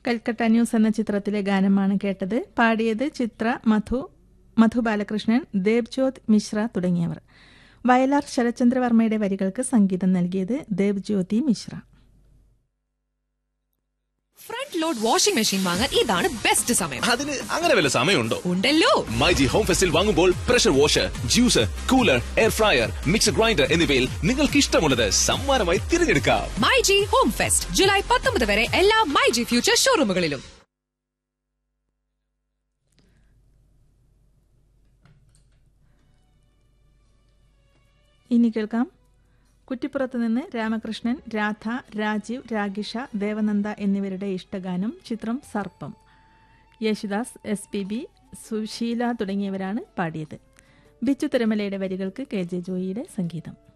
Calcutta news എന്ന ചിത്രത്തിലെ ഗാനമാണ് കേട്ടത് പാടിയത് ചിത്ര മധു മധു ബാലകൃഷ്ണൻ ദേബ്ജ്യോത് മിശ്ര തുടങ്ങിയവർ വയലാർ ശരചന്ദ്രവർമ്മയുടെ വരികൾക്ക് സംഗീതം നൽകിയത് Debjyoti Mishra front load washing machine വാങ്ങാൻ ഇതാണ് ബെസ്റ്റ് സമയം അതിന് അങ്ങനെ വല്ല സമയമുണ്ടോ ഉണ്ടല്ലോ മൈജി ഹോം ഫെസ്റ്റിൽ വാങ്ങുമ്പോൾ pressure washer juicer cooler air fryer mixer grinder എന്നിവയിൽ നിങ്ങൾക്ക് ഇഷ്ടമുള്ളത് സമ്മാനമായി തിരഞ്ഞെടുക്കാം my G home fest July പത്തൊമ്പത് വരെ എല്ലാ മൈ ജി ഫ്യൂച്ചർ ഷോറൂമുകളിലും ഇനി കേൾക്കാം കുറ്റിപ്പുറത്ത് നിന്ന് രാമകൃഷ്ണൻ രാധ രാജീവ് രാഗിഷ ദേവനന്ദ എന്നിവരുടെ ഇഷ്ടഗാനം ചിത്രം Sarppam Yesudas S P B Susheela തുടങ്ങിയവരാണ് പാടിയത് ബിച്ചു തിരുമലയുടെ വരികൾക്ക് കെ ജെ ജോയിയുടെ സംഗീതം